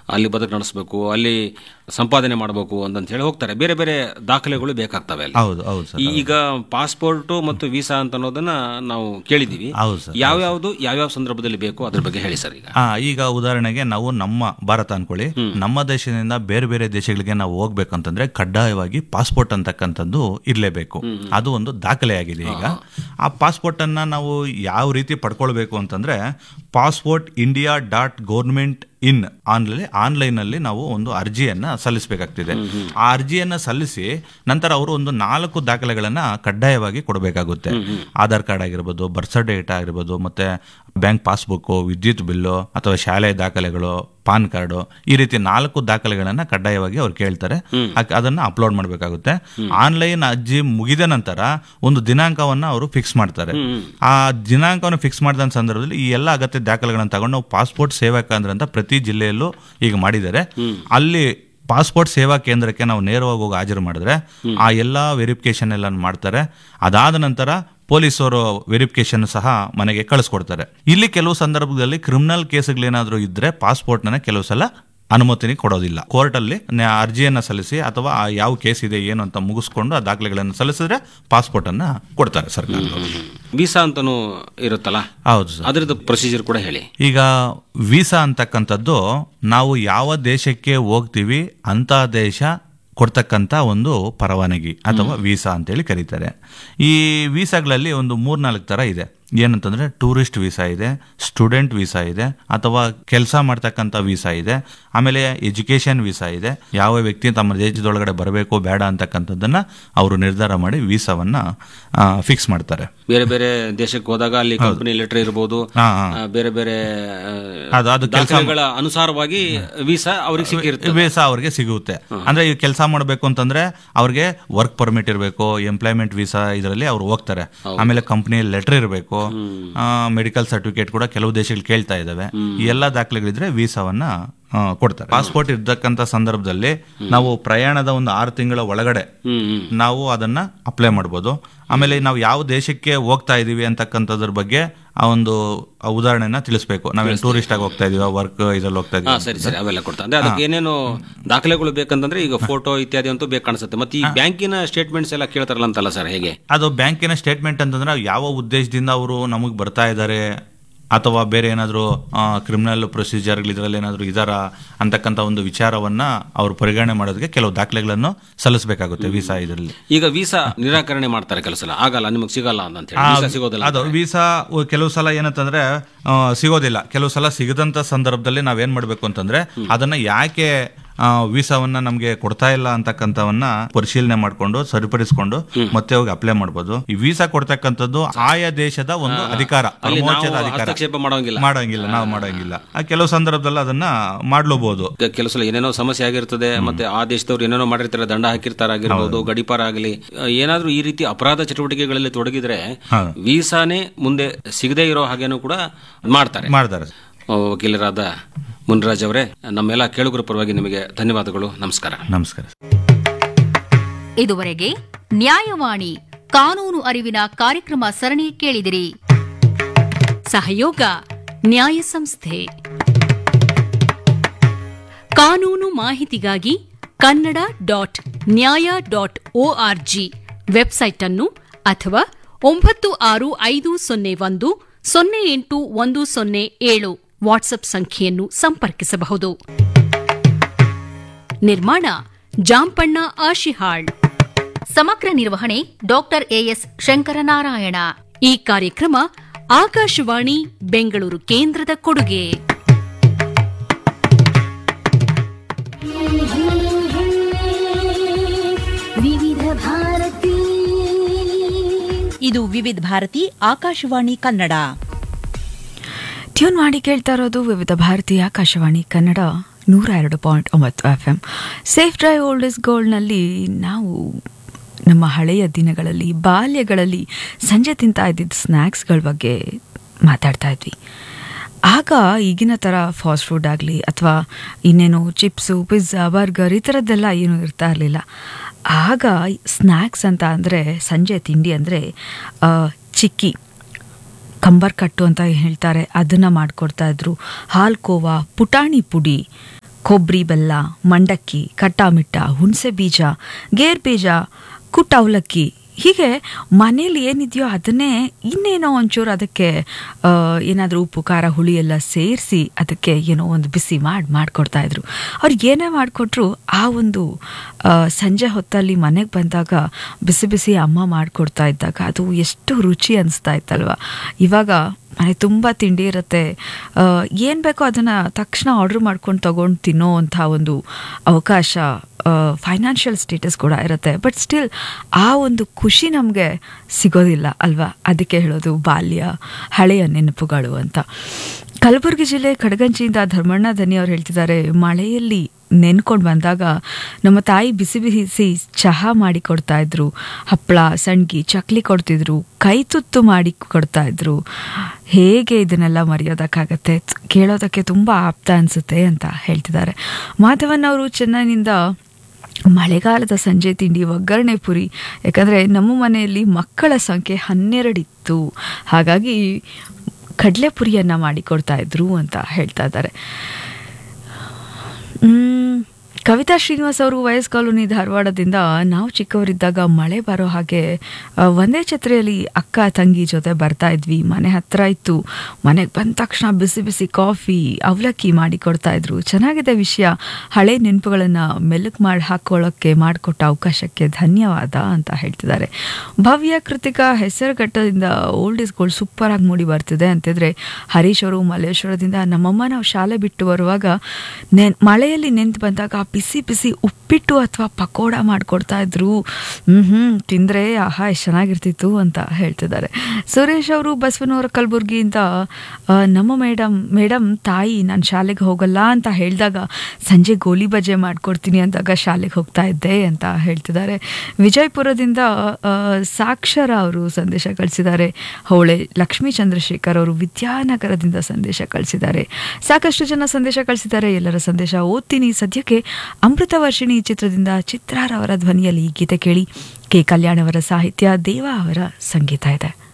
ಅಲ್ಲಿ ಬದುಕು ನಡೆಸಬೇಕು ಅಲ್ಲಿ ಸಂಪಾದನೆ ಮಾಡಬೇಕು ಅಂತ ಹೇಳಿ ಹೋಗ್ತಾರೆ ಬೇರೆ ಬೇರೆ ದಾಖಲೆಗಳು ಬೇಕಾಗ್ತವೆ ಅಲ್ಲಿ ಹೌದು ಹೌದು ಸರ್ ಈಗ ಪಾಸ್ಪೋರ್ಟ್ ಮತ್ತು ವೀಸಾ ಅಂತ ಅನ್ನೋದನ್ನ ನಾವು ಕೇಳಿದೀವಿ ಹೌದು ಸರ್ ಯಾವ್ಯಾವ್ದು ಯಾವ್ಯಾವ ಸಂದರ್ಭದಲ್ಲಿ ಬೇಕು ಅದ್ರ ಬಗ್ಗೆ ಹೇಳಿ ಸರ್ ಈಗ ಆ, ಈಗ ಉದಾಹರಣೆಗೆ ನಾವು ನಮ್ಮ ಭಾರತ ಅನ್ಕೊಳ್ಳಿ ನಮ್ಮ ದೇಶದಿಂದ ಬೇರೆ ಬೇರೆ ದೇಶಗಳಿಗೆ ನಾವು ಹೋಗ್ಬೇಕಂತಂದ್ರೆ ಕಡ್ಡಾಯವಾಗಿ ಪಾಸ್ಪೋರ್ಟ್ ಅಂತಕ್ಕಂಥದ್ದು ಇರಲೇಬೇಕು ಅದು ಒಂದು ದಾಖಲೆ ಆಗಿದೆ ಈಗ ಆ ಪಾಸ್ಪೋರ್ಟ್ ಅನ್ನ ನಾವು ಯಾವ ರೀತಿ ಪಡ್ಕೊಳ್ಬೇಕು ಅಂತಂದ್ರೆ passport India dot government in online online ಅಲ್ಲಿ ನಾವು ಒಂದು ಅರ್ಜಿಯನ್ನ ಸಲ್ಲಿಸಬೇಕಾಗ್ತಿದೆ ಆ ಅರ್ಜಿಯನ್ನ ಸಲ್ಲಿಸಿ ನಂತರ ಅವರು ಒಂದು ನಾಲ್ಕು ದಾಖಲೆಗಳನ್ನ ಕಡ್ಡಾಯವಾಗಿ ಕೊಡಬೇಕಾಗುತ್ತೆ ಆಧಾರ್ ಕಾರ್ಡ್ ಆಗಿರ್ಬೋದು ಬರ್ತ್ ಸರ್ಟಿಫಿಕೇಟ್ ಆಗಿರ್ಬೋದು ಮತ್ತೆ ಬ್ಯಾಂಕ್ ಪಾಸ್ಬುಕ್ ವಿದ್ಯುತ್ ಬಿಲ್ಲು ಅಥವಾ ಶಾಲೆ ದಾಖಲೆಗಳು ಪಾನ್ ಕಾರ್ಡು ಈ ರೀತಿ ನಾಲ್ಕು ದಾಖಲೆಗಳನ್ನ ಕಡ್ಡಾಯವಾಗಿ ಅವ್ರು ಕೇಳ್ತಾರೆ ಅಕ್- ಅದನ್ನ ಅಪ್ಲೋಡ್ ಮಾಡಬೇಕಾಗುತ್ತೆ ಆನ್ಲೈನ್ ಅರ್ಜಿ ಮುಗಿದ ನಂತರ ಒಂದು ದಿನಾಂಕವನ್ನ ಅವರು ಫಿಕ್ಸ್ ಮಾಡ್ತಾರೆ ಆ ದಿನಾಂಕವನ್ನು ಫಿಕ್ಸ್ ಮಾಡಿದ ಸಂದರ್ಭದಲ್ಲಿ ಈ ಎಲ್ಲ ಅಗತ್ಯ ದಾಖಲೆಗಳನ್ನ ತಗೊಂಡು ನಾವು ಪಾಸ್ಪೋರ್ಟ್ ಸೇವಾ ಕೇಂದ್ರ ಅಂತ ಪ್ರತಿ ಜಿಲ್ಲೆಯಲ್ಲೂ ಈಗ ಮಾಡಿದ್ದಾರೆ ಅಲ್ಲಿ ಪಾಸ್ಪೋರ್ಟ್ ಸೇವಾ ಕೇಂದ್ರಕ್ಕೆ ನಾವು ನೇರವಾಗಿ ಹೋಗಿ ಹಾಜರು ಮಾಡಿದ್ರೆ ಆ ಎಲ್ಲ ವೆರಿಫಿಕೇಶನ್ ಎಲ್ಲ ಮಾಡ್ತಾರೆ ಅದಾದ ನಂತರ ಪೊಲೀಸರು ವೆರಿಫಿಕೇಶನ್ ಸಹ ಮನೆಗೆ ಕಳಿಸ್ಕೊಡ್ತಾರೆ ಇಲ್ಲಿ ಕೆಲವು ಸಂದರ್ಭದಲ್ಲಿ ಕ್ರಿಮಿನಲ್ ಕೇಸ್ಗಳೇನಾದರೂ ಇದ್ರೆ ಪಾಸ್ಪೋರ್ಟ್ನ ಕೆಲವು ಸಲ ಅನುಮತಿನಿ ಕೊಡೋದಿಲ್ಲ ಕೋರ್ಟಲ್ಲಿ ನ- ಅರ್ಜಿಯನ್ನ ಸಲ್ಲಿಸಿ ಅಥವಾ ಆ ಯಾವ ಕೇಸ್ ಇದೆ ಏನು ಅಂತ ಮುಗಿಸ್ಕೊಂಡು ಆ ದಾಖಲೆಗಳನ್ನು ಸಲ್ಲಿಸಿದ್ರೆ ಪಾಸ್ಪೋರ್ಟ್ ಅನ್ನ ಕೊಡ್ತಾರೆ ಸರ್ಕಾರ ವೀಸಾ ಅಂತಾನು ಇರುತ್ತಲ್ಲ ಹೌದು ಸರ್ ಅದ್ರದ್ದು ಪ್ರೊಸೀಜರ್ ಕೂಡ ಹೇಳಿ ಈಗ ವೀಸಾ ಅಂತಕ್ಕಂಥದ್ದು ನಾವು ಯಾವ ದೇಶಕ್ಕೆ ಹೋಗ್ತೀವಿ ಅಂತ ದೇಶ ಕೊಡ್ತಕ್ಕಂಥ ಒಂದು ಪರವಾನಗಿ ಅಥವಾ ವೀಸಾ ಅಂತೇಳಿ ಕರೀತಾರೆ ಈ ವೀಸಾಗಳಲ್ಲಿ ಒಂದು ಮೂರ್ನಾಲ್ಕು ಥರ ಇದೆ ಏನಂತಂದ್ರೆ ಟೂರಿಸ್ಟ್ ವೀಸಾ ಇದೆ ಸ್ಟೂಡೆಂಟ್ ವೀಸಾ ಇದೆ ಅಥವಾ ಕೆಲಸ ಮಾಡ್ತಕ್ಕಂಥ ವೀಸಾ ಇದೆ ಆಮೇಲೆ ಎಜುಕೇಶನ್ ವೀಸಾ ಇದೆ ಯಾವ ವ್ಯಕ್ತಿ ತಮ್ಮ ದೇಶದೊಳಗಡೆ ಬರಬೇಕು ಬೇಡ ಅಂತಕ್ಕಂಥದ್ದನ್ನ ಅವರು ನಿರ್ಧಾರ ಮಾಡಿ ವೀಸಾವನ್ನ ಫಿಕ್ಸ್ ಮಾಡ್ತಾರೆ ಬೇರೆ ಬೇರೆ ದೇಶಕ್ಕೆ ಹೋದಾಗ ಅಲ್ಲಿ ಕಂಪನಿ ಲೆಟರ್ ಇರಬಹುದು ಹಾ, ಹಾ. ಬೇರೆ ಬೇರೆ ಆ, ಅದು- ಅದು ಕೆಲ್ಸ ದಾಖಲೆಗಳ ಅನುಸಾರವಾಗಿ ವೀಸಾ ಅವ್ರಿಗೆ ಸಿಕ್ಕಿರುತ್ತೆ ವೀಸಾ ಅವ್ರಿಗೆ ಸಿಗುತ್ತೆ ಅಂದ್ರೆ ಈ ಕೆಲಸ ಮಾಡಬೇಕು ಅಂತಂದ್ರೆ ಅವ್ರಿಗೆ ವರ್ಕ್ ಪರ್ಮಿಟ್ ಇರಬೇಕು ಎಂಪ್ಲಾಯ್ಮೆಂಟ್ ವೀಸಾ ಇದರಲ್ಲಿ ಅವ್ರು ಹೋಗ್ತಾರೆ ಆಮೇಲೆ ಕಂಪನಿ ಲೆಟರ್ ಇರಬೇಕು ಮೆಡಿಕಲ್ ಸರ್ಟಿಫಿಕೇಟ್ ಕೂಡ ಕೆಲವು ದೇಶಗಳು ಕೇಳ್ತಾ ಇದಾವೆ ಈ ಎಲ್ಲ ದಾಖಲೆಗಳಿದ್ರೆ ವೀಸಾವನ್ನ ಆ, ಕೊಡ್ತಾರೆ ಪಾಸ್ಪೋರ್ಟ್ ಇರ್ತಕ್ಕಂಥ ಸಂದರ್ಭದಲ್ಲಿ ನಾವು ಪ್ರಯಾಣದ ಒಂದು ಆರು ತಿಂಗಳ ಒಳಗಡೆ ಹ್ಮ್ ಹ್ಮ್ ನಾವು ಅದನ್ನ ಅಪ್ಲೈ ಮಾಡ್ಬೋದು ಆಮೇಲೆ ನಾವು ಯಾವ ದೇಶಕ್ಕೆ ಹೋಗ್ತಾ ಇದೀವಿ ಅಂತಕ್ಕಂಥದ್ರ ಬಗ್ಗೆ ಆ ಒಂದು ಆ ಉದಾಹರಣೆನ ತಿಳಿಸ್ಬೇಕು ನಾವೇನು ಟೂರಿಸ್ಟ್ ಆಗಿ ಹೋಗ್ತಾ ಇದೀವಿ ವರ್ಕ್ ಇದ್ರಲ್ಲಿ ಹೋಗ್ತಾ ಹಾ ಇದೀವಿ ಸರಿ ಸರಿ ಅವೆಲ್ಲ ಕೊಡ್ತಾ ಅಂದ್ರೆ ಅದಕ್ಕೆ ಏನೇನು ದಾಖಲೆಗಳು ಬೇಕಂತಂದ್ರೆ ಈಗ ಫೋಟೋ ಇತ್ಯಾದಿ ಅಂತೂ ಬೇಕು ಕಾಣಿಸುತ್ತೆ ಮತ್ತೆ ಈ ಬ್ಯಾಂಕಿನ ಸ್ಟೇಟ್ಮೆಂಟ್ಸ್ ಎಲ್ಲ ಕೇಳ್ತಾರಲ್ಲ ಅಂತಲ್ಲ ಸರ್ ಹೇಗೆ ಅದು ಬ್ಯಾಂಕಿನ ಸ್ಟೇಟ್ಮೆಂಟ್ ಅಂತಂದ್ರೆ ಯಾವ ಉದ್ದೇಶದಿಂದ ಅವರು ನಮಗೆ ಬರ್ತಾ ಇದ್ದಾರೆ ಅಥವಾ ಬೇರೆ ಏನಾದರೂ ಕ್ರಿಮಿನಲ್ ಪ್ರೊಸೀಜರ್ಗಳು ಇದರಲ್ಲಿ ಏನಾದರೂ ಇದಾರ ಅಂತಕ್ಕಂಥ ಒಂದು ವಿಚಾರವನ್ನ ಅವರು ಪರಿಗಣನೆ ಮಾಡೋದಕ್ಕೆ ಕೆಲವು ದಾಖಲೆಗಳನ್ನು ಸಲ್ಲಿಸಬೇಕಾಗುತ್ತೆ ವೀಸಾ ಇದರಲ್ಲಿ ಈಗ ವೀಸಾ ನಿರಾಕರಣೆ ಮಾಡ್ತಾರೆ ಕೆಲವು ಸಲ ಆಗಲ್ಲ ನಿಮಗೆ ಸಿಗಲ್ಲ ಅಂತ ಹೇಳಿ ವೀಸಾ ಸಿಗೋದಿಲ್ಲ ಅದು ವೀಸಾ ಉ- ಕೆಲವು ಸಲ ಏನಂತಂದ್ರೆ ಆ, ಸಿಗೋದಿಲ್ಲ ಕೆಲವು ಸಲ ಸಿಗದಂತ ಸಂದರ್ಭದಲ್ಲಿ ನಾವೇನ್ ಮಾಡ್ಬೇಕು ಅಂತಂದ್ರೆ ಅದನ್ನ ಯಾಕೆ ಆ, ವೀಸಾವನ್ನ ನಮ್ಗೆ ಕೊಡ್ತಾ ಇಲ್ಲ ಅಂತಕ್ಕಂಥವನ್ನ ಪರಿಶೀಲನೆ ಮಾಡ್ಕೊಂಡು ಸರಿಪಡಿಸ್ಕೊಂಡು ಮತ್ತೆ ಹೋಗಿ ಅಪ್ಲೈ ಮಾಡ್ಬೋದು ಈ ವೀಸಾ ಕೊಡ್ತಕ್ಕಂಥದ್ದು ಆಯಾ ದೇಶದ ಒಂದು ಅಧಿಕಾರ ಅಲ್ಲಿ ಪರಮೋಚ್ಚದ ನಾವು ಅಧಿಕಾರ ಹಸ್ತಕ್ಷೇಪ ಮಾಡೋಂಗಿಲ್ಲ ಮಾಡಂಗಿಲ್ಲ ನಾವು ಮಾಡಂಗಿಲ್ಲ ಆ, ಕೆಲವು ಸಂದರ್ಭದಲ್ಲಿ ಅದನ್ನ ಮಾಡ್ಲೂಬಹುದು ಕೆ- ಕೆಲವು ಸಲ ಏನೇನೋ ಸಮಸ್ಯೆ ಆಗಿರ್ತದೆ ಮತ್ತೆ ಆ ದೇಶದವ್ರು ಏನೇನೋ ಮಾಡಿರ್ತಾರೆ ದಂಡ ಹಾಕಿರ್ತಾರ ಆಗಿರ್ಬೋದು ಗಡಿಪಾರ ಆಗಲಿ ಏನಾದ್ರೂ ಈ ರೀತಿ ಅಪರಾಧ ಚಟುವಟಿಕೆಗಳಲ್ಲಿ ತೊಡಗಿದ್ರೆ ಹಾ. ವೀಸಾನೇ ಮುಂದೆ ಸಿಗದೇ ಇರೋ ಹಾಗೇನೂ ಕೂಡ ಮಾಡ್ತಾರೆ ಮಾಡ್ತಾರೆ ಆ, ವಕೀಲರಾದ ಮುನ್ರಾಜ್ ಅವರೇ ನಮ್ಮೆಲ್ಲ ಕೇಳುಗರ ಪರವಾಗಿ ನಿಮಗೆ ಧನ್ಯವಾದಗಳು ನಮಸ್ಕಾರ ನಮಸ್ಕಾರ ಇದುವರೆಗೆ ನ್ಯಾಯವಾಣಿ ಕಾನೂನು ಅರಿವಿನ ಕಾರ್ಯಕ್ರಮ ಸರಣಿ ಕೇಳಿದಿರಿ ಸಹಯೋಗ ನ್ಯಾಯ ಸಂಸ್ಥೆ ಕಾನೂನು ಮಾಹಿತಿಗಾಗಿ Kannada dot Nyaya dot O R G website ಅನ್ನು ಅಥವಾ ಒಂಬತ್ತು ಆರು ಐದು ಸೊನ್ನೆ ಒಂದು ಸೊನ್ನೆ ಎಂಟು ಒಂದು ಸೊನ್ನೆ ಏಳು ವಾಟ್ಸ್ಆಪ್ ಸಂಖ್ಯೆಯನ್ನು ಸಂಪರ್ಕಿಸಬಹುದು ನಿರ್ಮಾಣ ಜಾಂಪಣ್ಣ ಆಶಿಹಾಳ್ ಸಮಗ್ರ ನಿರ್ವಹಣೆ ಡಾಕ್ಟರ್ ಎಎಸ್ ಶಂಕರನಾರಾಯಣ ಈ ಕಾರ್ಯಕ್ರಮ ಆಕಾಶವಾಣಿ ಬೆಂಗಳೂರು ಕೇಂದ್ರದ ಕೊಡುಗೆ ವಿವಿಧ ಭಾರತಿ ಇದು ವಿವಿಧ ಭಾರತಿ ಆಕಾಶವಾಣಿ ಕನ್ನಡ ಟ್ಯೂನ್ ಮಾಡಿ ಕೇಳ್ತಾ ಇರೋದು ವಿವಿಧ ಭಾರತೀಯ ಆಕಾಶವಾಣಿ ಕನ್ನಡ ನೂರ ಎರಡು ಪಾಯಿಂಟ್ ಒಂಬತ್ತು F M safe drive old is ಗೋಲ್ಡ್ನಲ್ಲಿ ನಾವು ನಮ್ಮ ಹಳೆಯ ದಿನಗಳಲ್ಲಿ ಬಾಲ್ಯಗಳಲ್ಲಿ ಸಂಜೆ ತಿಂತಾ ಇದ್ದಿದ್ದ ಸ್ನ್ಯಾಕ್ಸ್ಗಳ ಬಗ್ಗೆ ಮಾತಾಡ್ತಾ ಇದ್ವಿ ಆಗ ಈಗಿನ ಥರ ಫಾಸ್ಟ್ ಫುಡ್ ಆಗಲಿ ಅಥವಾ ಇನ್ನೇನು ಚಿಪ್ಸು ಪಿಜ್ಜಾ ಬರ್ಗರ್ ಈ ಥರದ್ದೆಲ್ಲ ಏನೂ ಇರ್ತಾ ಇರಲಿಲ್ಲ ಆಗ ಸ್ನ್ಯಾಕ್ಸ್ ಅಂತ ಅಂದರೆ ಸಂಜೆ ತಿಂಡಿ ಅಂದರೆ ಚಿಕ್ಕಿ ಕಂಬರ್ ಕಟ್ಟು ಅಂತ ಹೇಳ್ತಾರೆ ಅದನ್ನು ಮಾಡಿಕೊಡ್ತಾ ಇದ್ರು ಹಾಲ್ಕೋವಾ ಪುಟಾಣಿ ಪುಡಿ ಕೊಬ್ಬರಿ ಬೆಲ್ಲ ಮಂಡಕ್ಕಿ ಕಟ್ಟಾಮಿಟ್ಟ ಹುಣಸೆ ಬೀಜ ಗೇರ್ ಬೀಜ ಕುಟ್ಟ ಅವಲಕ್ಕಿ ಹೀಗೆ ಮನೇಲಿ ಏನಿದೆಯೋ ಅದನ್ನೇ ಇನ್ನೇನೋ ಒಂಚೂರು ಅದಕ್ಕೆ ಏನಾದರೂ ಉಪ್ಪು ಖಾರ ಹುಳಿ ಎಲ್ಲ ಸೇರಿಸಿ ಅದಕ್ಕೆ ಏನೋ ಒಂದು ಬಿಸಿ ಮಾಡಿ ಮಾಡಿಕೊಡ್ತಾ ಇದ್ರು ಅವ್ರು ಏನೇ ಮಾಡಿಕೊಟ್ರು ಆ ಒಂದು ಆ, ಸಂಜೆ ಹೊತ್ತಲ್ಲಿ ಮನೆಗೆ ಬಂದಾಗ ಬಿಸಿ ಬಿಸಿ ಅಮ್ಮ ಮಾಡಿಕೊಡ್ತಾ ಇದ್ದಾಗ ಅದು ಎಷ್ಟು ರುಚಿ ಅನಿಸ್ತಾ ಇತ್ತಲ್ವ ಇವಾಗ ಮನೆ ತುಂಬ ತಿಂಡಿ ಇರುತ್ತೆ ಏನು ಬೇಕೋ ಅದನ್ನು ತಕ್ಷಣ ಆರ್ಡ್ರ್ ಮಾಡ್ಕೊಂಡು ತೊಗೊಂಡು ತಿನ್ನೋ ಅಂಥ ಒಂದು ಅವಕಾಶ ಫೈನಾನ್ಷಿಯಲ್ ಸ್ಟೇಟಸ್ ಕೂಡ ಇರುತ್ತೆ ಬಟ್ ಸ್ಟಿಲ್ ಆ ಒಂದು ಖುಷಿ ನಮಗೆ ಸಿಗೋದಿಲ್ಲ ಅಲ್ವಾ ಅದಕ್ಕೆ ಹೇಳೋದು ಬಾಲ್ಯ ಹಳೆಯ ನೆನಪುಗಳು ಅಂತ ಕಲಬುರಗಿ ಜಿಲ್ಲೆ ಕಡಗಂಚಿಯಿಂದ ಧರ್ಮಣ್ಣ ಧನಿ ಅವ್ರು ಹೇಳ್ತಿದ್ದಾರೆ ಮಳೆಯಲ್ಲಿ ನೆನ್ಕೊಂಡು ಬಂದಾಗ ನಮ್ಮ ತಾಯಿ ಬಿಸಿ ಬಿಸಿ ಚಹಾ ಮಾಡಿ ಕೊಡ್ತಾ ಇದ್ರು ಹಪ್ಪಳ ಸಂಡ್ಗಿ ಚಕ್ಲಿ ಕೊಡ್ತಿದ್ರು ಕೈ ತುತ್ತು ಮಾಡಿ ಕೊಡ್ತಾ ಇದ್ರು ಹೇಗೆ ಇದನ್ನೆಲ್ಲ ಮರೆಯೋದಕ್ಕಾಗತ್ತೆ ಕೇಳೋದಕ್ಕೆ ತುಂಬ ಆಪ್ತ ಅನಿಸುತ್ತೆ ಅಂತ ಹೇಳ್ತಿದ್ದಾರೆ ಮಾಧವನ್ ಅವರು ಚೆನ್ನೈನಿಂದ ಮಳೆಗಾಲದ ಸಂಜೆ ತಿಂಡಿ ಒಗ್ಗರಣೆ ಪುರಿ ಯಾಕಂದರೆ ನಮ್ಮ ಮನೆಯಲ್ಲಿ ಮಕ್ಕಳ ಸಂಖ್ಯೆ ಹನ್ನೆರಡಿತ್ತು ಹಾಗಾಗಿ ಕಡಲೆ ಪುರಿಯನ್ನು ಮಾಡಿಕೊಡ್ತಾ ಇದ್ರು ಅಂತ ಹೇಳ್ತಾ ಇದ್ದಾರೆ ಮ್, ಕವಿತಾ ಶ್ರೀನಿವಾಸ್ ಅವರು ವಯಸ್ ಕಾಲೋನಿ ಧಾರವಾಡದಿಂದ ನಾವು ಚಿಕ್ಕವರಿದ್ದಾಗ ಮಳೆ ಬರೋ ಹಾಗೆ ಆ, ಒಂದೇ ಛತ್ರಿಯಲ್ಲಿ ಅಕ್ಕ ತಂಗಿ ಜೊತೆ ಬರ್ತಾ ಇದ್ವಿ ಮನೆ ಹತ್ರ ಇತ್ತು ಮನೆಗೆ ಬಂದ ತಕ್ಷಣ ಬಿಸಿ ಬಿಸಿ ಕಾಫಿ ಅವಲಕ್ಕಿ ಮಾಡಿ ಕೊಡ್ತಾ ಇದ್ರು ಚೆನ್ನಾಗಿದೆ ವಿಷಯ ಹಳೆ ನೆನಪುಗಳನ್ನು ಮೆಲುಕು ಮಾಡಿ ಹಾಕೊಳ್ಳೋಕ್ಕೆ ಮಾಡಿಕೊಟ್ಟ ಅವಕಾಶಕ್ಕೆ ಧನ್ಯವಾದ ಅಂತ ಹೇಳ್ತಿದ್ದಾರೆ ಭವ್ಯ ಕೃತಿಕಾ ಹೆಸರುಘಟ್ಟದಿಂದ ಓಲ್ಡ್ ಇಸ್ ಗೋಲ್ಡ್ ಸೂಪರ್ ಆಗಿ ಮೂಡಿ ಬರ್ತಿದೆ ಅಂತಿದ್ರೆ ಹರೀಶ್ ಅವರು ಮಲ್ಲೇಶ್ವರದಿಂದ ನಮ್ಮಮ್ಮ ನಾವು ಶಾಲೆ ಬಿಟ್ಟು ಬರುವಾಗ ನೆನ್ ಮಳೆಯಲ್ಲಿ ನೆಂತು ಬಂದಾಗ ಬಿಸಿ ಬಿಸಿ ಉಪ್ಪಿಟ್ಟು ಅಥವಾ ಪಕೋಡ ಮಾಡಿಕೊಡ್ತಾ ಇದ್ರು ಹ್ಮ್ ಹ್ಮ್ ತಿಂದ್ರೆ ಆಹಾ ಎಷ್ಟು ಚೆನ್ನಾಗಿರ್ತಿತ್ತು ಅಂತ ಹೇಳ್ತಿದ್ದಾರೆ ಸುರೇಶ್ ಅವರು ಬಸವನವರ ಕಲಬುರ್ಗಿಯಿಂದ ಆ, ನಮ್ಮ ಮೇಡಮ್ ಮೇಡಮ್ ತಾಯಿ ನಾನು ಶಾಲೆಗೆ ಹೋಗಲ್ಲ ಅಂತ ಹೇಳಿದಾಗ ಸಂಜೆ ಗೋಲಿ ಬಜೆ ಮಾಡ್ಕೊಡ್ತೀನಿ ಅಂದಾಗ ಶಾಲೆಗೆ ಹೋಗ್ತಾ ಇದ್ದೆ ಅಂತ ಹೇಳ್ತಿದ್ದಾರೆ ವಿಜಯಪುರದಿಂದ ಆ, ಸಾಕ್ಷರ ಅವರು ಸಂದೇಶ ಕಳಿಸಿದ್ದಾರೆ ಹೋಳೆ ಲಕ್ಷ್ಮೀ ಚಂದ್ರಶೇಖರ್ ಅವರು ವಿದ್ಯಾನಗರದಿಂದ ಸಂದೇಶ ಕಳಿಸಿದ್ದಾರೆ ಸಾಕಷ್ಟು ಜನ ಸಂದೇಶ ಕಳಿಸಿದ್ದಾರೆ ಎಲ್ಲರ ಸಂದೇಶ ಓದ್ತೀನಿ ಸದ್ಯಕ್ಕೆ ಅಮೃತ ವರ್ಷಿಣಿ ಚಿತ್ರದಿಂದ ಚಿತ್ರಾರವರ ಧ್ವನಿಯಲ್ಲಿ ಈ ಗೀತೆ ಕೇಳಿ ಕೆ ಕಲ್ಯಾಣ್ ಅವರ ಸಾಹಿತ್ಯ ದೇವ ಅವರ ಸಂಗೀತ ಇದೆ